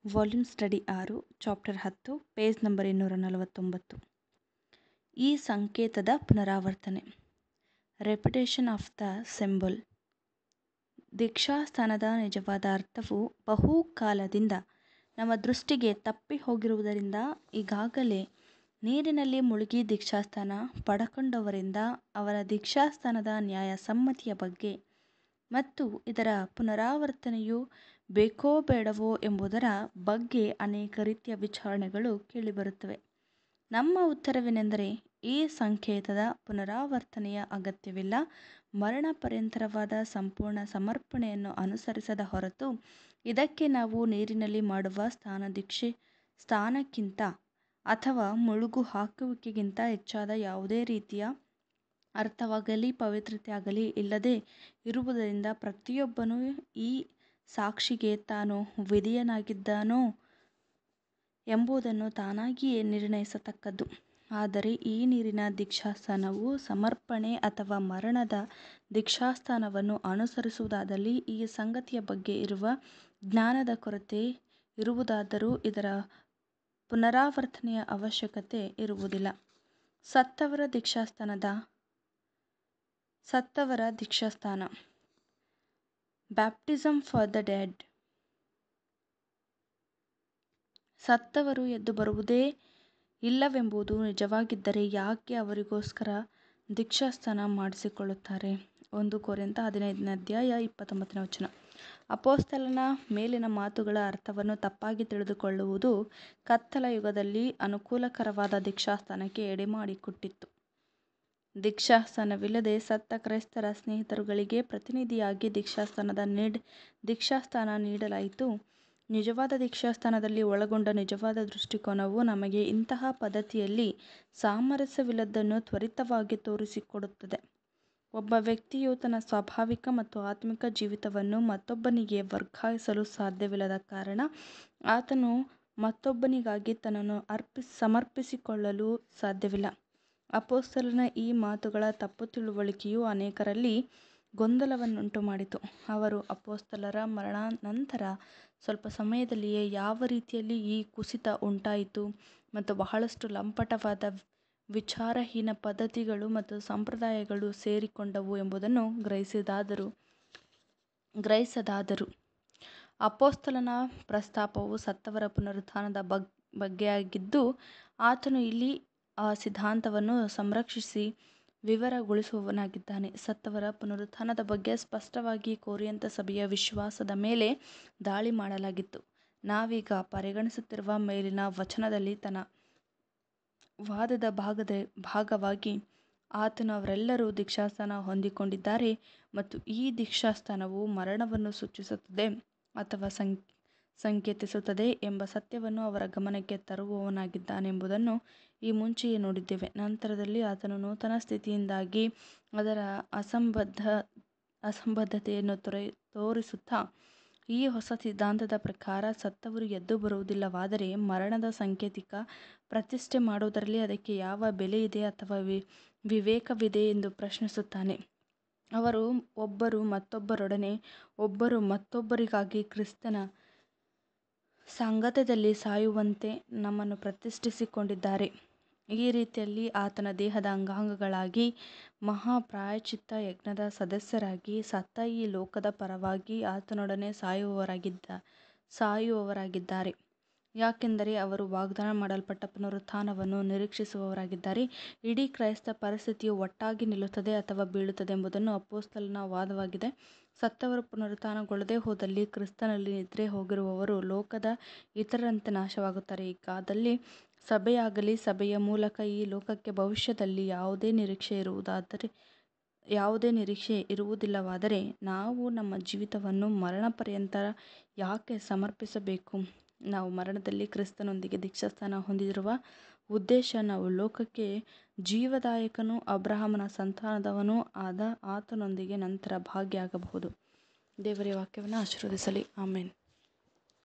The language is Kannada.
ವಾಲ್ಯೂಮ್ ಸ್ಟಡಿ ಆರು ಚಾಪ್ಟರ್ ಹತ್ತು ಪೇಜ್ ನಂಬರ್ ಇನ್ನೂರ ನಲವತ್ತೊಂಬತ್ತು ಈ ಸಂಕೇತದ ಪುನರಾವರ್ತನೆ ರೆಪಿಟೇಷನ್ ಆಫ್ ದ ಸಿಂಬಲ್ ದೀಕ್ಷಾಸ್ಥಾನದ ನಿಜವಾದ ಅರ್ಥವು ಬಹುಕಾಲದಿಂದ ನಮ್ಮ ದೃಷ್ಟಿಗೆ ತಪ್ಪಿ ಹೋಗಿರುವುದರಿಂದ ಈಗಾಗಲೇ ನೀರಿನಲ್ಲಿ ಮುಳುಗಿ ದೀಕ್ಷಾಸ್ನಾನ ಪಡಕೊಂಡವರಿಂದ ಅವರ ದೀಕ್ಷಾಸ್ನಾನದ ನ್ಯಾಯಸಮ್ಮತಿಯ ಬಗ್ಗೆ ಮತ್ತು ಇದರ ಪುನರಾವರ್ತನೆಯು ಬೇಕೋ ಬೇಡವೋ ಎಂಬುದರ ಬಗ್ಗೆ ಅನೇಕ ರೀತಿಯ ವಿಚಾರಣೆಗಳು ಕೇಳಿಬರುತ್ತವೆ ನಮ್ಮ ಉತ್ತರವೇನೆಂದರೆ ಈ ಸಂಕೇತದ ಪುನರಾವರ್ತನೆಯ ಅಗತ್ಯವಿಲ್ಲ ಮರಣಪರ್ಯಂತರವಾದ ಸಂಪೂರ್ಣ ಸಮರ್ಪಣೆಯನ್ನು ಅನುಸರಿಸದ ಹೊರತು ಇದಕ್ಕೆ ನಾವು ನೀರಿನಲ್ಲಿ ಮಾಡುವ ಸ್ನಾನದೀಕ್ಷೆ ಸ್ನಾನಕ್ಕಿಂತ ಅಥವಾ ಮುಳುಗು ಹಾಕುವಿಕೆಗಿಂತ ಹೆಚ್ಚಾದ ಯಾವುದೇ ರೀತಿಯ ಅರ್ಥವಾಗಲಿ ಪವಿತ್ರತೆಯಾಗಲಿ ಇಲ್ಲದೆ ಇರುವುದರಿಂದ ಪ್ರತಿಯೊಬ್ಬನೂ ಈ ಸಾಕ್ಷಿಗೆ ತಾನು ವಿಧೇಯನಾಗಿದ್ದಾನೋ ಎಂಬುದನ್ನು ತಾನಾಗಿಯೇ ನಿರ್ಣಯಿಸತಕ್ಕದ್ದು ಆದರೆ ಈ ನೀರಿನ ದೀಕ್ಷಾಸ್ನಾನವು ಸಮರ್ಪಣೆ ಅಥವಾ ಮರಣದ ದೀಕ್ಷಾಸ್ನಾನವನ್ನು ಅನುಸರಿಸುವುದಾದಲ್ಲಿ ಈ ಸಂಗತಿಯ ಬಗ್ಗೆ ಇರುವ ಜ್ಞಾನದ ಕೊರತೆ ಇರುವುದಾದರೂ ಇದರ ಪುನರಾವರ್ತನೆಯ ಅವಶ್ಯಕತೆ ಇರುವುದಿಲ್ಲ ಸತ್ತವರ ದೀಕ್ಷಾಸ್ನಾನದ ಸತ್ತವರ ದೀಕ್ಷಾಸ್ನಾನ ಬ್ಯಾಪ್ಟಿಸಮ್ ಫಾರ್ ದ ಡೆಡ್ ಸತ್ತವರು ಎದ್ದು ಬರುವುದೇ ಇಲ್ಲವೆಂಬುದು ನಿಜವಾಗಿದ್ದರೆ ಯಾಕೆ ಅವರಿಗೋಸ್ಕರ ದೀಕ್ಷಾಸ್ನಾನ ಮಾಡಿಸಿಕೊಳ್ಳುತ್ತಾರೆ ಒಂದು ಕೊರಿಂಥ ಹದಿನೈದನೇ ಅಧ್ಯಾಯ ಇಪ್ಪತ್ತೊಂಬತ್ತನೇ ವಚನ ಅಪೊಸ್ತಲನ ಮೇಲಿನ ಮಾತುಗಳ ಅರ್ಥವನ್ನು ತಪ್ಪಾಗಿ ತಿಳಿದುಕೊಳ್ಳುವುದು ಕತ್ತಲ ಯುಗದಲ್ಲಿ ಅನುಕೂಲಕರವಾದ ದೀಕ್ಷಾಸ್ನಾನಕ್ಕೆ ಎಡೆಮಾಡಿಕೊಟ್ಟಿತು ದೀಕ್ಷಾಸ್ನಾನವಿಲ್ಲದೆ ಸತ್ತ ಕ್ರೈಸ್ತರ ಸ್ನೇಹಿತರುಗಳಿಗೆ ಪ್ರತಿನಿಧಿಯಾಗಿ ದೀಕ್ಷಾಸ್ನಾನದ ನೀಡ್ ದೀಕ್ಷಾಸ್ನಾನ ನೀಡಲಾಯಿತು ನಿಜವಾದ ದೀಕ್ಷಾಸ್ನಾನದಲ್ಲಿ ಒಳಗೊಂಡ ನಿಜವಾದ ದೃಷ್ಟಿಕೋನವು ನಮಗೆ ಇಂತಹ ಪದ್ಧತಿಯಲ್ಲಿ ಸಾಮರಸ್ಯವಿಲ್ಲದ್ದನ್ನು ತ್ವರಿತವಾಗಿ ತೋರಿಸಿಕೊಡುತ್ತದೆ ಒಬ್ಬ ವ್ಯಕ್ತಿಯು ತನ್ನ ಸ್ವಾಭಾವಿಕ ಮತ್ತು ಆತ್ಮಿಕ ಜೀವಿತವನ್ನು ಮತ್ತೊಬ್ಬನಿಗೆ ವರ್ಗಾಯಿಸಲು ಸಾಧ್ಯವಿಲ್ಲದ ಕಾರಣ ಆತನು ಮತ್ತೊಬ್ಬನಿಗಾಗಿ ತನ್ನನ್ನು ಅರ್ಪಿ ಸಮರ್ಪಿಸಿಕೊಳ್ಳಲು ಸಾಧ್ಯವಿಲ್ಲ ಅಪೊಸ್ತಲನ ಈ ಮಾತುಗಳ ತಪ್ಪು ತಿಳುವಳಿಕೆಯು ಅನೇಕರಲ್ಲಿ ಗೊಂದಲವನ್ನುಂಟು ಮಾಡಿತು ಅವರು ಅಪೊಸ್ತಲರ ಮರಣಾನಂತರ ಸ್ವಲ್ಪ ಸಮಯದಲ್ಲಿಯೇ ಯಾವ ರೀತಿಯಲ್ಲಿ ಈ ಕುಸಿತ ಉಂಟಾಯಿತು ಮತ್ತು ಬಹಳಷ್ಟು ಲಂಪಟವಾದ ವಿಚಾರಹೀನ ಪದ್ಧತಿಗಳು ಮತ್ತು ಸಂಪ್ರದಾಯಗಳು ಸೇರಿಕೊಂಡವು ಎಂಬುದನ್ನು ಗ್ರಹಿಸಿದಾದರು ಗ್ರಹಿಸದಾದರು ಅಪೊಸ್ತಲನ ಪ್ರಸ್ತಾಪವು ಸತ್ತವರ ಪುನರುತ್ಥಾನದ ಬಗ್ ಬಗ್ಗೆಯಾಗಿದ್ದು ಆತನು ಇಲ್ಲಿ ಆ ಸಿದ್ಧಾಂತವನ್ನು ಸಂರಕ್ಷಿಸಿ ವಿವರಗೊಳಿಸುವವನಾಗಿದ್ದಾನೆ ಸತ್ತವರ ಪುನರುತ್ಥಾನದ ಬಗ್ಗೆ ಸ್ಪಷ್ಟವಾಗಿ ಕೊರಿಂಥ ಸಭೆಯ ವಿಶ್ವಾಸದ ಮೇಲೆ ದಾಳಿ ಮಾಡಲಾಗಿತ್ತು ನಾವೀಗ ಪರಿಗಣಿಸುತ್ತಿರುವ ಮೇಲಿನ ವಚನದಲ್ಲಿ ತನ್ನ ವಾದದ ಭಾಗದ ಭಾಗವಾಗಿ ಆತನು ಅವರೆಲ್ಲರೂ ದೀಕ್ಷಾಸ್ನಾನ ಹೊಂದಿಕೊಂಡಿದ್ದಾರೆ ಮತ್ತು ಈ ದೀಕ್ಷಾಸ್ನಾನವು ಮರಣವನ್ನು ಸೂಚಿಸುತ್ತದೆ ಅಥವಾ ಸಂ ಸಂಕೇತಿಸುತ್ತದೆ ಎಂಬ ಸತ್ಯವನ್ನು ಅವರ ಗಮನಕ್ಕೆ ತರುವವನಾಗಿದ್ದಾನೆಂಬುದನ್ನು ಈ ಮುಂಚೆಯೇ ನೋಡಿದ್ದೇವೆ ನಂತರದಲ್ಲಿ ಆತನು ನೂತನ ಸ್ಥಿತಿಯಿಂದಾಗಿ ಅದರ ಅಸಂಬದ್ಧ ಅಸಂಬದ್ಧತೆಯನ್ನು ತೊರೆ ತೋರಿಸುತ್ತಾ ಈ ಹೊಸ ಸಿದ್ಧಾಂತದ ಪ್ರಕಾರ ಸತ್ತವರು ಎದ್ದು ಬರುವುದಿಲ್ಲವಾದರೆ ಮರಣದ ಸಾಂಕೇತಿಕ ಪ್ರತಿಷ್ಠೆ ಮಾಡುವುದರಲ್ಲಿ ಅದಕ್ಕೆ ಯಾವ ಬೆಲೆ ಇದೆ ಅಥವಾ ವಿ ವಿವೇಕವಿದೆ ಎಂದು ಪ್ರಶ್ನಿಸುತ್ತಾನೆ ಅವರು ಒಬ್ಬರು ಮತ್ತೊಬ್ಬರೊಡನೆ ಒಬ್ಬರು ಮತ್ತೊಬ್ಬರಿಗಾಗಿ ಕ್ರಿಸ್ತನ ಸಾಂಗತ್ಯದಲ್ಲಿ ಸಾಯುವಂತೆ ನಮ್ಮನ್ನು ಪ್ರತಿಷ್ಠಿಸಿಕೊಂಡಿದ್ದಾರೆ ಈ ರೀತಿಯಲ್ಲಿ ಆತನ ದೇಹದ ಅಂಗಾಂಗಗಳಾಗಿ ಮಹಾಪ್ರಾಯಶ್ಚಿತ್ತ ಯಜ್ಞದ ಸದಸ್ಯರಾಗಿ ಸತ್ತ ಈ ಲೋಕದ ಪರವಾಗಿ ಆತನೊಡನೆ ಸಾಯುವವರಾಗಿದ್ದ ಸಾಯುವವರಾಗಿದ್ದಾರೆ ಯಾಕೆಂದರೆ ಅವರು ವಾಗ್ದಾನ ಮಾಡಲ್ಪಟ್ಟ ಪುನರುತ್ಥಾನವನ್ನು ನಿರೀಕ್ಷಿಸುವವರಾಗಿದ್ದಾರೆ ಇಡೀ ಕ್ರೈಸ್ತ ಪರಿಸ್ಥಿತಿಯು ಒಟ್ಟಾಗಿ ನಿಲ್ಲುತ್ತದೆ ಅಥವಾ ಬೀಳುತ್ತದೆ ಎಂಬುದನ್ನು ಅಪೊಸ್ತಲನ ವಾದವಾಗಿದೆ ಸತ್ತವರು ಪುನರುತ್ಥಾನಗೊಳ್ಳದೆ ಹೋದಲ್ಲಿ ಕ್ರಿಸ್ತನಲ್ಲಿ ನಿದ್ರೆ ಹೋಗಿರುವವರು ಲೋಕದ ಇತರರಂತೆ ನಾಶವಾಗುತ್ತಾರೆ ಹೀಗಾದಲ್ಲಿ ಸಭೆಯಾಗಲಿ ಸಭೆಯ ಮೂಲಕ ಈ ಲೋಕಕ್ಕೆ ಭವಿಷ್ಯದಲ್ಲಿ ಯಾವುದೇ ನಿರೀಕ್ಷೆ ಇರುವುದಾದರೆ ಯಾವುದೇ ನಿರೀಕ್ಷೆ ಇರುವುದಿಲ್ಲವಾದರೆ ನಾವು ನಮ್ಮ ಜೀವಿತವನ್ನು ಮರಣಪರ್ಯಂತರ ಯಾಕೆ ಸಮರ್ಪಿಸಬೇಕು ನಾವು ಮರಣದಲ್ಲಿ ಕ್ರಿಸ್ತನೊಂದಿಗೆ ದೀಕ್ಷಾಸ್ನಾನ ಹೊಂದಿರುವ ಉದ್ದೇಶ ನಾವು ಲೋಕಕ್ಕೆ ಜೀವದಾಯಕನೂ ಅಬ್ರಹಾಮನ ಸಂತಾನದವನೂ ಆದ ಆತನೊಂದಿಗೆ ನಂತರ ಭಾಗಿಯಾಗಬಹುದು ದೇವರ ವಾಕ್ಯವನ್ನು ಆಶೀರ್ವದಿಸಲಿ ಆಮೇನ್